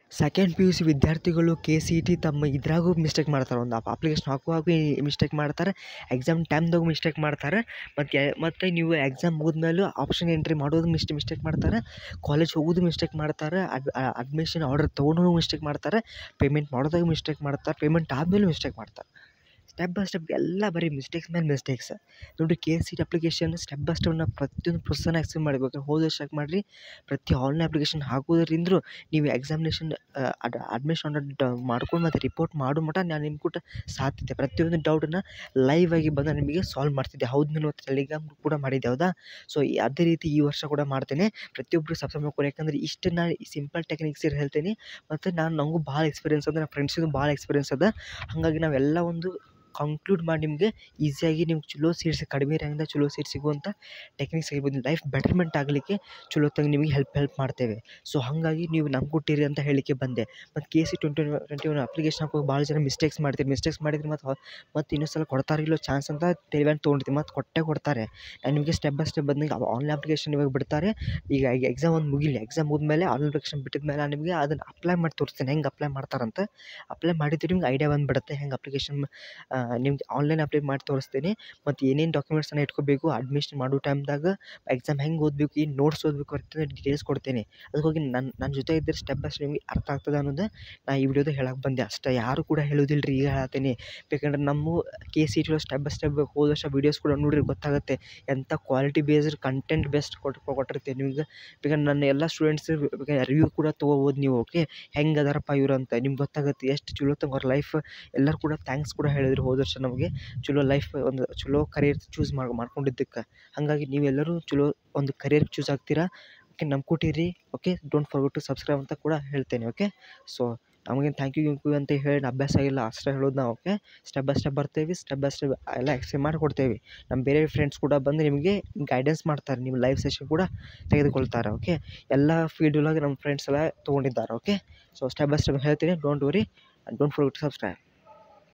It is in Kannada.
ಸೆಕೆಂಡ್ ಪಿ ಯು ಸಿ ವಿದ್ಯಾರ್ಥಿಗಳು ಕೆ ಸಿ ಇ ಟಿ ತಮ್ಮ ಇದ್ರಾಗೂ ಮಿಸ್ಟೇಕ್ ಮಾಡ್ತಾರೆ ಒಂದು ಅಪ್ಲಿಕೇಶನ್ ಹಾಕುವಾಗ ಮಿಸ್ಟೇಕ್ ಮಾಡ್ತಾರೆ ಎಕ್ಸಾಮ್ ಟೈಮ್ದಾಗೂ ಮಿಸ್ಟೇಕ್ ಮಾಡ್ತಾರೆ ಮತ್ತು ಮತ್ತು ನೀವು ಎಕ್ಸಾಮ್ ಮುಗಿದ್ಮೇಲೂ ಆಪ್ಷನ್ ಎಂಟ್ರಿ ಮಾಡೋದು ಮಿಸ್ಟ್ ಮಿಸ್ಟೇಕ್ ಮಾಡ್ತಾರೆ ಕಾಲೇಜ್ ಹೋಗೋದು ಮಿಸ್ಟೇಕ್ ಮಾಡ್ತಾರೆ ಅಡ್ ಅಡ್ಮಿಷನ್ ಆರ್ಡರ್ ತೊಗೊಂಡು ಮಿಸ್ಟೇಕ್ ಮಾಡ್ತಾರೆ ಪೇಮೆಂಟ್ ಮಾಡೋದಾಗ ಮಿಸ್ಟೇಕ್ ಮಾಡ್ತಾರೆ ಪೇಮೆಂಟ್ ಆದಮೇಲೂ ಮಿಸ್ಟೇಕ್ ಮಾಡ್ತಾರೆ ಸ್ಟೆಪ್ ಬೈ ಸ್ಟೆಪ್ ಎಲ್ಲ ಬರೀ ಮಿಸ್ಟೇಕ್ಸ್ ಮೇಲೆ ಮಿಸ್ಟೇಕ್ಸ್ ನೋಡಿ K C T application step by step ನಾವು ಪ್ರತಿಯೊಂದು ಪ್ರೊಸೆಸ್ನ ಎಕ್ಸ್ಪ್ಲೇನ್ ಮಾಡಬೇಕು ಹೋದ ವರ್ಷ ಯಾಕೆ ಮಾಡಿರಿ ಪ್ರತಿ ಆನ್ಲೈನ್ ಅಪ್ಲಿಕೇಶನ್ ಹಾಕೋದ್ರಿಂದ್ರೂ ನೀವು ಎಕ್ಸಾಮಿನೇಷನ್ ಅಡ್ ಅಡ್ಮಿಷನ್ ಮಾಡ್ಕೊಂಡು ಮತ್ತು ರಿಪೋರ್ಟ್ ಮಾಡೋ ಮಟ್ಟ ನಾನು ನಿಮ್ಮ ಕೂಟ ಸಾಥಿದ್ದೆ ಪ್ರತಿಯೊಂದು ಡೌಟನ್ನು ಲೈವ್ ಆಗಿ ಬಂದು ನಿಮಗೆ ಸಾಲ್ವ್ ಮಾಡ್ತಿದ್ದೆ ಹೌದು ನೀವು ಟೆಲಿಗ್ರಾಮ್ ಕೂಡ ಮಾಡಿದ್ದೆ ಹೌದಾ ಸೊ ಅದೇ ರೀತಿ ಈ ವರ್ಷ ಕೂಡ ಮಾಡ್ತೇನೆ ಪ್ರತಿಯೊಬ್ಬರು ಸಬ್ಸ್ಕ್ರೈಬ್ ಮಾಡ್ಕೊಳ್ಳಿ ಯಾಕಂದ್ರೆ ಇಷ್ಟು ನಾನು ಸಿಂಪಲ್ ಟೆಕ್ನಿಕ್ಸ್ ಇರ್ ಹೇಳ್ತೀನಿ ಮತ್ತು ನಾನು ನನಗೂ ಭಾಳ ಎಕ್ಸ್ಪೀರಿಯನ್ಸ್ ಅದ ನನ್ನ ಫ್ರೆಂಡ್ಸಿಗೂ ಭಾಳ ಎಕ್ಸ್ಪೀರಿಯನ್ಸ್ ಅದ ಹಾಗಾಗಿ ನಾವೆಲ್ಲ ಒಂದು ಕಂಕ್ಲೂಡ್ ಮಾಡಿ ನಿಮಗೆ ಈಸಿಯಾಗಿ ನಿಮ್ಗೆ ಚಲೋ ಸೀಟ್ಸ್ ಕಡಿಮೆ ರ್ಯಾಂಕ್ದಾಗ ಚಲೋ ಸೀಟ್ ಸಿಗುವಂಥ ಟೆಕ್ನಿಕ್ಸ್ ಆಗಿರ್ಬೋದು ಲೈಫ್ ಬೆಟರ್ಮೆಂಟ್ ಆಗಲಿಕ್ಕೆ ಚಲೋತ್ತಾಗಿ ನಿಮಗೆ ಹೆಲ್ಪ್ ಹೆಲ್ಪ್ ಮಾಡ್ತೇವೆ ಸೊ ಹಾಗಾಗಿ ನೀವು ನಮ್ಗೆ ಕೊಟ್ಟಿರಿ ಅಂತ ಹೇಳಲಿಕ್ಕೆ ಬಂದೆ ಮತ್ತು K C twenty twenty one application ಹಾಕುವಾಗ ಭಾಳ ಜನ ಮಿಸ್ಟೇಕ್ಸ್ ಮಾಡ್ತೀರಿ ಮಿಸ್ಟೇಕ್ಸ್ ಮಾಡಿದ್ರೆ ಮತ್ತು ಮತ್ತು ಇನ್ನೊಂದು ಸಲ ಕೊಡ್ತಾರೋ ಇಲ್ಲೋ ಚಾನ್ಸ್ ಅಂತ ತಲೆಬ್ಯಾಗ್ ತೊಗೊಂಡಿರ್ತೀವಿ ಮತ್ತು ಕೊಟ್ಟೇ ಕೊಡ್ತಾರೆ ನಾನು ನಿಮಗೆ ಸ್ಟೆಪ್ ಬೈ ಸ್ಟೆಪ್ ಬಂದಂಗೆ ಆನ್ಲೈನ್ ಅಪ್ಲಿಕೇಶನ್ ಇವಾಗ ಬಿಡ್ತಾರೆ ಈಗ ಈಗ ಎಕ್ಸಾಮ್ ಒಂದು ಮುಗಿಲಿ ಎಕ್ಸಾಮ್ ಮುಗಿದ್ಮೇಲೆ ಆನ್ಲೈನ್ ಅಪ್ಲಿಕೇಶನ್ ಬಿಟ್ಟಿದ ಮೇಲೆ ನಾನು ನಿಮಗೆ ಅದನ್ನು ಅಪ್ಲೈ ಮಾಡಿ ತೋರಿಸ್ತೀನಿ ಹೆಂಗೆ ಅಪ್ಲೈ ಮಾಡ್ತಾರಂತ ಅಪ್ಲೈ ಮಾಡಿದ್ರೆ ನಿಮ್ಗೆ ಐಡಿಯಾ ಬಂದುಬಿಡುತ್ತೆ ಹೆಂಗೆ ಅಪ್ಲಿಕೇಶನ್ ನಿಮ್ಗೆ ಆನ್ಲೈನ್ ಅಪ್ಲೈ ಮಾಡಿ ತೋರಿಸ್ತೀನಿ ಮತ್ತು ಏನೇನು ಡಾಕ್ಯುಮೆಂಟ್ಸನ್ನ ಇಟ್ಕೋಬೇಕು ಅಡ್ಮಿಷನ್ ಮಾಡೋ ಟೈಮ್ದಾಗ ಎಕ್ಸಾಮ್ ಹೆಂಗೆ ಓದಬೇಕು ಏನು ನೋಟ್ಸ್ ಓದಬೇಕು ಅಂತ ಡೀಟೇಲ್ಸ್ ಕೊಡ್ತೀನಿ ಅದಕ್ಕೋಗಿ ನನ್ನ ನನ್ನ ಜೊತೆ ಇದ್ದರೆ ಸ್ಟೆಪ್ ಬೈ ಸ್ಟೆಪ್ ನಿಮಗೆ ಅರ್ಥ ಆಗ್ತದೆ ಅನ್ನೋದು ನಾ ಈ ವಿಡಿಯೋದಾಗ ಹೇಳಕ್ಕೆ ಬಂದೆ ಅಷ್ಟೇ ಯಾರು ಕೂಡ ಹೇಳೋದಿಲ್ಲ ರೀ ಈಗ ಹೇಳತ್ತೀನಿ ಬೇಕಂದ್ರೆ ನಮ್ಮ K C T step by step ಹೋದ ವರ್ಷ ವೀಡಿಯೋಸ್ ಕೂಡ ನೋಡಿರಿ ಗೊತ್ತಾಗುತ್ತೆ ಎಂಥ ಕ್ವಾಲಿಟಿ ಬೇಸ್ಡ್ ಕಂಟೆಂಟ್ ಬೇಸ್ಡ್ ಕೊಟ್ಟು ಕೊಟ್ಟಿರ್ತೀನಿ ನಿಮ್ಗೆ ಬೇಕಂದ್ರೆ ನನ್ನ ಎಲ್ಲ ಸ್ಟೂಡೆಂಟ್ಸ್ ರಿವ್ಯೂ ಕೂಡ ತೊಗೋಬೋದು ನೀವು ಓಕೆ ಹೆಂಗೆ ಅದಾರಪ್ಪ ಇವ್ರು ಅಂತ ನಿಮ್ಗೆ ಗೊತ್ತಾಗುತ್ತೆ ಎಷ್ಟು ಚಲೋ ತಂಗ ಅವ್ರ ಲೈಫ್ ಎಲ್ಲರೂ ಕೂಡ ಥ್ಯಾಂಕ್ಸ್ ಕೂಡ ಹೇಳಿದ್ರು ಹೋದ ವರ್ಷ ನಮಗೆ ಚಲೋ ಲೈಫ್ ಒಂದು ಚಲೋ ಕರಿಯರ್ ಚೂಸ್ ಮಾಡಿ ಮಾಡ್ಕೊಂಡಿದ್ದಕ್ಕೆ ಹಾಗಾಗಿ ನೀವೆಲ್ಲರೂ ಚಲೋ ಒಂದು ಕರಿಯರ್ ಚೂಸ್ ಆಗ್ತೀರಾ ಓಕೆ ನಂಬ್ಕೊಟ್ಟಿರಿ okay don't forget to subscribe ಅಂತ ಕೂಡ ಹೇಳ್ತೇನೆ ಓಕೆ ಸೊ ನಮಗೇನು ಥ್ಯಾಂಕ್ ಯು ಗಿಂಕ್ ಯು ಅಂತ ಹೇಳಿ ಅಭ್ಯಾಸ ಆಗಿಲ್ಲ ಅಷ್ಟೇ ಹೇಳೋದು ನಾವು ಓಕೆ ಸ್ಟೆಪ್ ಬೈ ಸ್ಟೆಪ್ ಬರ್ತೇವೆ ಸ್ಟೆಪ್ ಬೈ ಸ್ಟೆಪ್ ಎಲ್ಲ ಎಕ್ಸ್ಪ್ಲೇನ್ ಮಾಡಿಕೊಡ್ತೇವೆ ನಮ್ಮ ಬೇರೆ ಫ್ರೆಂಡ್ಸ್ ಕೂಡ ಬಂದು ನಿಮಗೆ ಗೈಡೆನ್ಸ್ ಮಾಡ್ತಾರೆ ನಿಮ್ಮ ಲೈವ್ ಸೆಷನ್ ಕೂಡ ತೆಗೆದುಕೊಳ್ತಾರೆ ಓಕೆ ಎಲ್ಲ ಫೀಲ್ಡ್ ಒಳಗೆ ನಮ್ಮ ಫ್ರೆಂಡ್ಸ್ ಎಲ್ಲ ತೊಗೊಂಡಿದ್ದಾರೆ okay so step by step ಹೇಳ್ತೀನಿ don't worry don't forget to subscribe